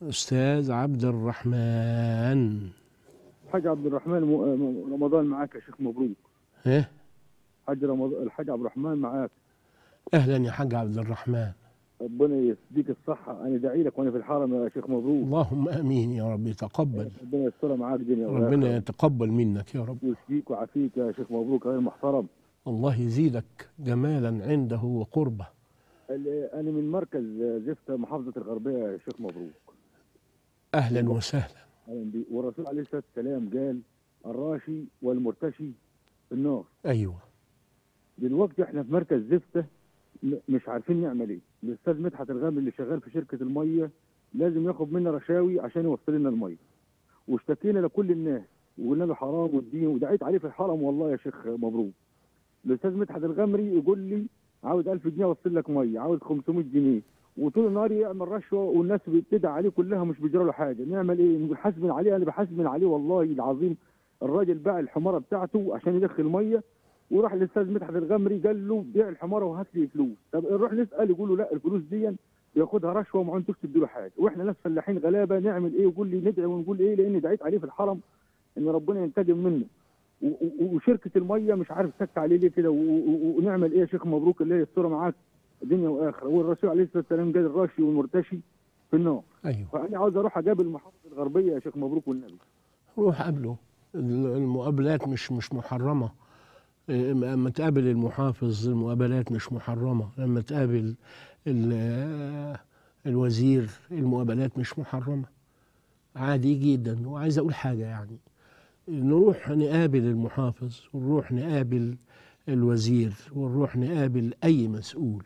أستاذ عبد الرحمن حاج عبد الرحمن م- م- رمضان معاك يا شيخ مبروك ها حاج رمضان الحاج عبد الرحمن معاك أهلا يا حاج عبد الرحمن ربنا يديك الصحة أنا داعي لك وأنا في الحرم يا شيخ مبروك اللهم آمين يا رب تقبل ربنا يسترها معاك دنيا ربنا وآخرة. يتقبل منك يا رب ويشفيك ويعافيك يا شيخ مبروك غير محترم الله يزيدك جمالا عنده وقربه ال- أنا من مركز زفتة محافظة الغربية يا شيخ مبروك أهلا وسهلا أهلا بيك. والرسول عليه الصلاة والسلام قال الراشي والمرتشي في النار أيوه دلوقتي احنا في مركز زفته م- مش عارفين نعمل ايه الاستاذ مدحت الغامدي اللي شغال في شركه الميه لازم ياخد منا رشاوي عشان يوصل لنا الميه واشتكينا لكل الناس وقلنا له حرام والدين ودعيت عليه في الحرم والله يا شيخ مبروك الاستاذ مدحت الغمري يقول لي عاوز 1000 جنيه اوصل لك ميه عاوز 500 جنيه وطول النهار يعمل رشوه والناس بتدعي عليه كلها مش بيجرى له حاجه نعمل ايه نقول حاسبن عليه انا بحاسبن عليه والله العظيم الراجل باع الحماره بتاعته عشان يدخل ميه وراح للاستاذ مدحت الغمري قال له بيع الحماره وهات لي فلوس طب نروح نسال يقول له لا الفلوس دي بياخدها رشوه وما عندكش تديله حاجه واحنا ناس فلاحين غلابه نعمل ايه يقول لي ندعي ونقول ايه لان دعيت عليه في الحرم ان ربنا ينتقم منه و- و- وشركه الميه مش عارف سكت عليه ليه كده و- و- ونعمل ايه يا شيخ مبروك اللي هي الصوره معاك دنيا واخره والرسول عليه الصلاه والسلام قال الراشي والمرتشي في النار أيوه فانا عاوز اروح اقابل المحافظه الغربيه يا شيخ مبروك والنبي روح قابله المقابلات مش مش محرمة إيه، لما تقابل المحافظ المقابلات مش محرمة لما تقابل ال- الوزير المقابلات مش محرمة عادي جدا وعايز أقول حاجة يعني نروح نقابل المحافظ ونروح نقابل الوزير ونروح نقابل أي مسؤول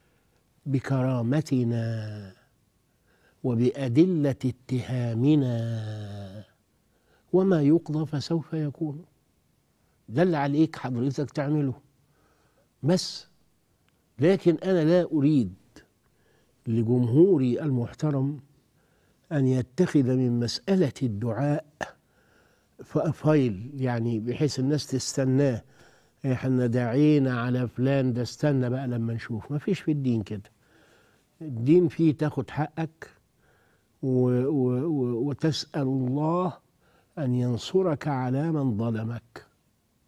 بكرامتنا وبأدلة اتهامنا وما يقضى فسوف يكون ده اللي عليك حضرتك تعمله بس لكن أنا لا أريد لجمهوري المحترم أن يتخذ من مسألة الدعاء ف- فايل يعني بحيث الناس تستناه احنا داعينا على فلان ده استنى بقى لما نشوف ما فيش في الدين كده الدين فيه تاخد حقك و و و وتسأل الله أن ينصرك على من ظلمك